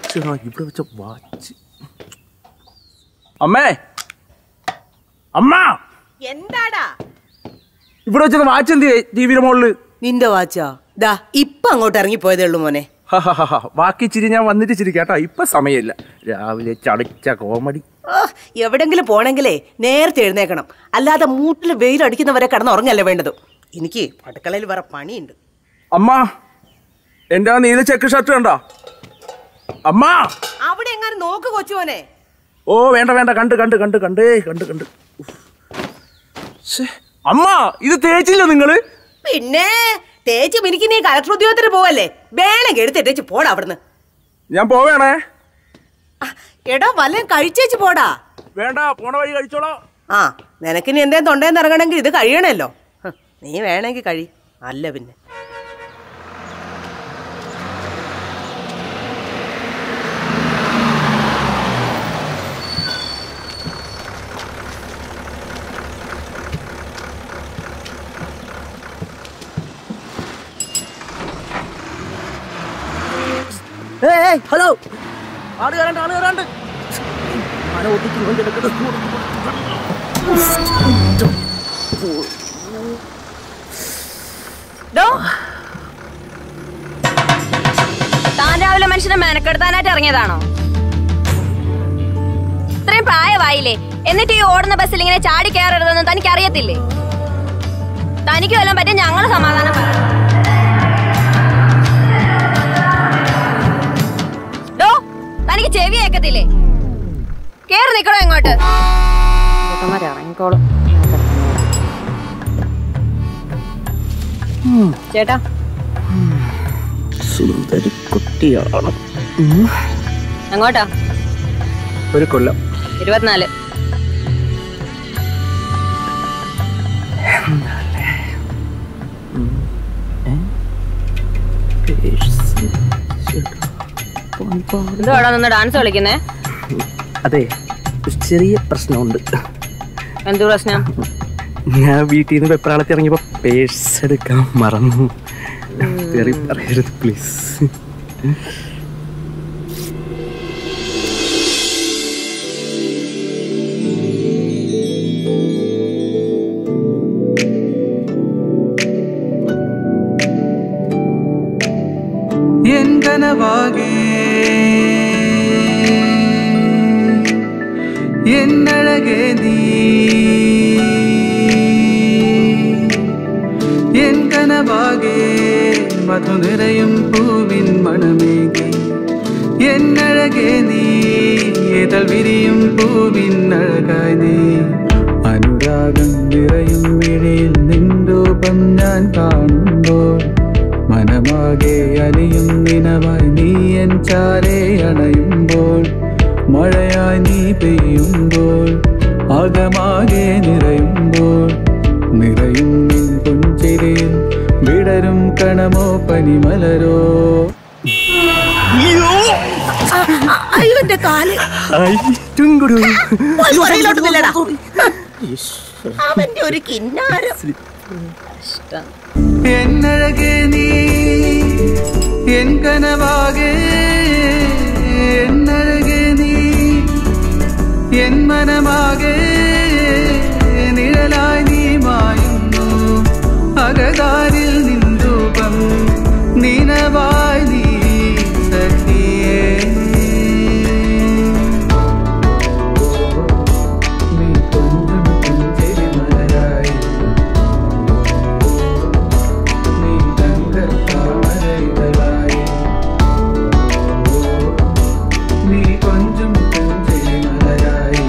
Watch ഇവിടെ വെച്ച watch അമ്മേ അമ്മ എന്താടാ ഇവിടെ വെച്ച വാച്ച് എന്ത് ടി വിയുടെ മുകളില് നിന്റെ വാച്ചാ ദാ ഇപ്പൊ അങ്ങോട്ട് ഇറങ്ങിപ്പോയതേ ഉള്ളൂ മോനെ ഹ, ഹ, ഹ, ഹ. ബാക്കി ചിരി ഞാൻ വന്നിട്ട് ചിരിക്കാട്ടോ ഇപ്പൊ സമയമില്ല രാവിലെ ചടച്ച കോമഡി ഓ, എവിടെങ്കിലും പോണെങ്കിലേ നേരത്തെ എഴുന്നേക്കണം അല്ലാതെ മൂട്ടിൽ വെയിലടിക്കുന്നവരെ കിടന്ന് ഉറങ്ങല്ലേ വേണ്ടത് എനിക്ക് അടുക്കളയിൽ വേറെ പണിയുണ്ട് അമ്മ എന്റെ ആ നീല ചെക്ക് ഷർട്ട് കണ്ടോ അമ്മ അവിടെ എങ്ങനെ നോക്ക് കൊച്ചുമോനെ ഓ വേണ്ട വേണ്ട കണ്ട് കണ്ട് കണ്ട് കണ്ടേ കണ്ട് കണ്ട് ഉഫ്. ശ്ശേ, അമ്മ ഇത് തേച്ചില്ല നിങ്ങള് പിന്നെ തേച്ച് മിനിക്ക് നീ കളക്ടർ ഉദ്യോഗത്തിന് പോവല്ലേ വേണമെങ്കിൽ എടുത്തിട്ടേച്ച് പോടാ അവിടുന്ന് ഞാൻ പോവേണേ ആ, എടാ വല്ലതും കഴിച്ചേച്ച് പോടാ വേണ്ട പോണ വഴി കഴിച്ചോളാം ആ നിനക്കിനി എന്തേലും തൊണ്ടേന്ന് ഇറങ്ങണമെങ്കിൽ ഇത് കഴിയണല്ലോ ഹ്, നീ വേണമെങ്കിൽ കഴി അല്ല പിന്നെ ഹലോ ആട് കയറാണ്ട് ആട് കയറാണ്ട് ആന ഒട്ടിച്ച് കൊണ്ട് കിടക്കുന്നത് ഡോ താൻ രാവിലെ മനുഷ്യനെ മെനക്കെടുത്താനായിട്ട് ഇറങ്ങിയതാണോ ഇത്രയും പ്രായമായില്ലേ എന്നിട്ട് ഈ ഓടുന്ന ബസ്സിൽ ഇങ്ങനെ ചാടി കയറരുതെന്ന് തനിക്ക് അറിയത്തില്ലേ തനിക്ക് വല്ലതും പറ്റിയ ഞങ്ങൾ സമാധാനം പറയണം ഡോ തനിക്ക് ചെവി കേക്കത്തില്ലേ കേറി നിക്കണോ ഇങ്ങോട്ട് ഇറങ്ങിക്കോളും ചേട്ടാ സുന്ദരി കുട്ടിയാണ് എങ്ങോട്ടാ ഒരു കൊല്ലം ഇരുപത്തിനാല് എന്തുവാടാ നിന്ന് ഡാൻസ് കളിക്കുന്നേ അതെ ഒരു ചെറിയ പ്രശ്നമുണ്ട് എന്ത് പ്രശ്നം ഞാൻ വീട്ടിൽ നിന്ന് വെപ്രാളത്തിൽ ഇറങ്ങിയപ്പോ പേഴ്സ് എടുക്കാൻ മറന്നു തെറി പറയരുത് പ്ലീസ് എൻ കനവാകെ എന്നഴകെ നീ എൻ കനവാകെ മധു നിറയും പൂവിൻ മണമേകി എന്നഴകെ നീ ഏതൽ വിരിയും പൂവിൻ അഴകായി നീ അനുരാഗം നിറയും വിഴിയിൽ നിൻ രൂപം ഞാൻ കാണുമ്പോൾ മനമാകെ അലിയും നിനവായി നീ എൻ ചാരെ അണയുമ്പോൾ മഴയായി നീ പെയ്യുമ്പോൾ അകമാകെ നിറയുമ്പോൾ നിറയും നിൻ പുഞ്ചിരിയിൽ വിടരും കണമോ പനിമലരോ അയ്യോ എന്റെ കാല് പോയി പുറകിലോട്ട് നില്ലെടാ. അവന്റെ ഒരു കിന്നാരം എന്നഴകെ നീ എൻ കനവാകെ എന്നഴകെ നീ എൻ മനമാകെ നിഴലായി നീ മായുന്നു അകതാരിൽ നിൻ രൂപം നിനവായി നീ സഖിയേ നീ കൊഞ്ചും പുഞ്ചിരി മലരായി നീ തങ്കത്താമരയിതളായി നീ കൊഞ്ചും പുഞ്ചിരി മലരായി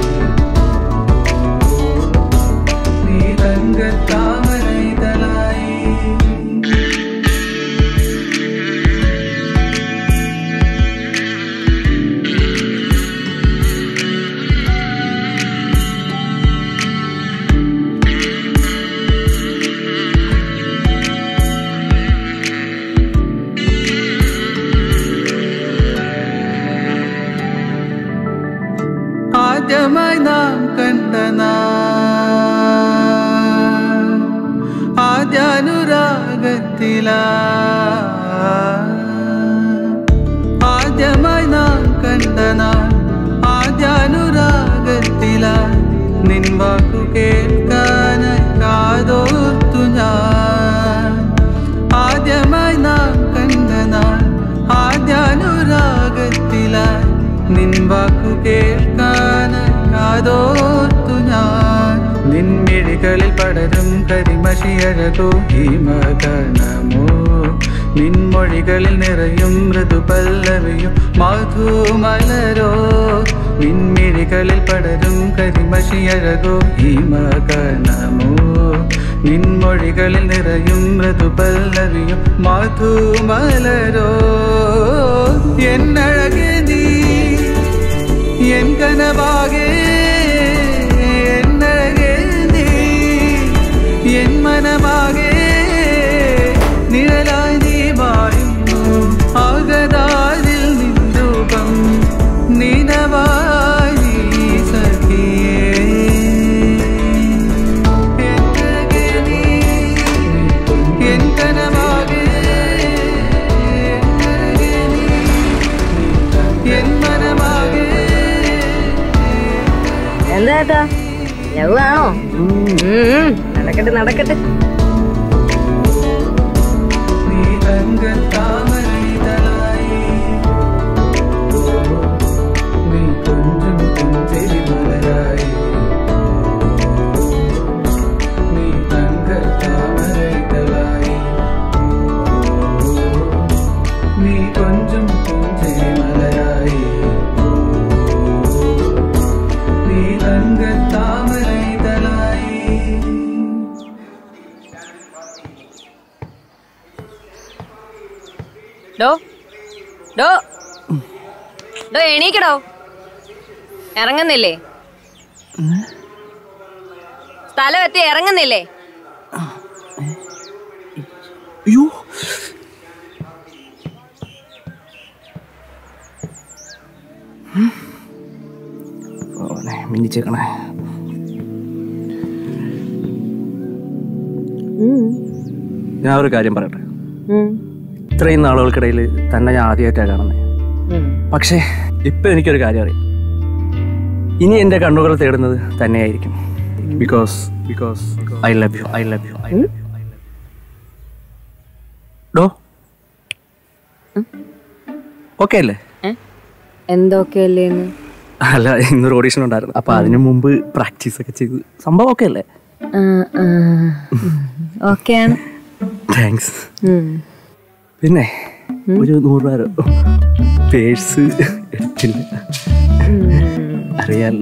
നീ തങ്കത്താമരയിതളായി ആദ്യമായി നാം കണ്ട ആദ്യാനുരാഗത്തില ആദ്യമായി നാം നാൾ ആദ്യാനുരാഗത്തിലായി നിൻ വാക്കു കേൾക്കാനായി കാതോർത്തു ഞാൻ ആദ്യമായി നാം കണ്ട നാൾ ആദ്യാനുരാഗത്തിലായി നിൻ വാക്കു കേൾക്കാനായി കാതോർത്തു ഞാൻ നിൻമിഴികളിൽ പടരും കരിമഷിയഴകോ ഹിമകണമോ നിൻമൊഴികളിൽ നിറയും മൃദുപല്ലവിയും മധുമലരോ നിൻമിഴികളിൽ പടരും കരിമഷിയഴകോ ഹിമകണമോ നിൻമൊഴികളിൽ നിറയും മൃദുപല്ലവിയും മധുമലരോ എന്നഴകെ നീ എൻ കനവാകെ എന്നഴകെ നീ എൻ മനമാകെ നിഴലായി നീ മായുന്നു ആകതാരിൽ നിൻരൂപം നിനവായി നീ സഖിയേ എന്നഴകെ നീ എൻ കനവാകെ എന്നഴകെ നീ എൻ മനമാകെ എന്താ ഏട്ടാ ലവ് ആണോ ഉം, നടക്കട്ടെ നടക്കട്ടെ നീ തങ്കത്താമരയിതളായി നീ കൊഞ്ചും പുഞ്ചിരി മലരായി നീ തങ്കത്താമരയിതളായി നീ കൊഞ്ചും പുഞ്ചിരി മലരായി നീ തങ്കത്താമരയിതളായി ഡോ ഡോ ഡോ എണീക്കടോ ഇറങ്ങുന്നില്ലേ സ്ഥലം എത്തി ഇറങ്ങുന്നില്ലേ അയ്യോ ഓനെ മിന്നിച്ചേക്കണേ ഞാൻ ഒരു കാര്യം പറയട്ടെ ഇത്രയും നാളുകൾക്കിടയിൽ തന്നെ ഞാൻ ആദ്യമായിട്ടാണ് കാണുന്നത് പക്ഷേ ഇപ്പൊ എനിക്കൊരു കാര്യം അറിയാം ഇനി എന്റെ കണ്ണുകൾ തേടുന്നത് തന്നെയായിരിക്കും because because I love you I love you I love you ഡോ ഓക്കെ അല്ലേ എന്തൊക്കെയല്ലേന്ന് അല്ല ഇന്നൊരു ഓഡീഷൻ ഉണ്ടായിരുന്നു അപ്പൊ അതിനു മുമ്പ് പ്രാക്ടീസ് ഒക്കെ ചെയ്ത് സംഭവം ഓക്കെ അല്ലേ ഓക്കെയാണ് താങ്ക്സ് പിന്നെ ഒരു നൂറ് രൂപ പേഴ്സ് എടുത്തില്ല അറിയാലോ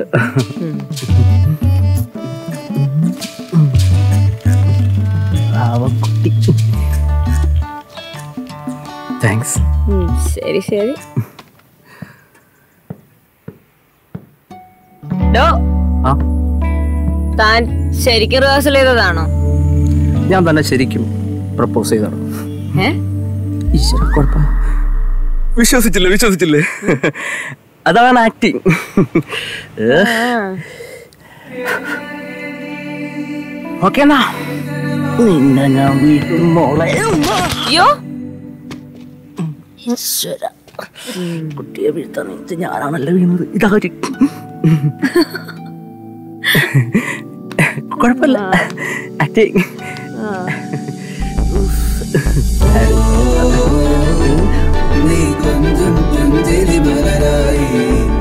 പാവക്കുട്ടി താങ്ക്സ് ശരി ശരി ഡോ ആ താൻ ശരിക്കും റിഹേഴ്സൽ ചെയ്തതാണോ ഞാൻ തന്നെ ശരിക്കും പ്രപ്പോസ് ചെയ്താണ് ഏ ഈശ്വര കുഴപ്പം വിശ്വസിച്ചില്ലേ വിശ്വസിച്ചില്ലേ അതാണ് ആക്ടിങ് ഓക്കെ എന്നാ നിന്നെ ഞാൻ വീട്ടിൽ മോളെ അയ്യോ ഈശ്വര കുട്ടിയെ വീഴ്ത്താൻ നീച്ച് ഞാനാണല്ലോ വീണത് ഇതാര് കുഴപ്പമില്ല ആക്ടിങ് നീ കൊഞ്ചും പുഞ്ചിരി മലരായി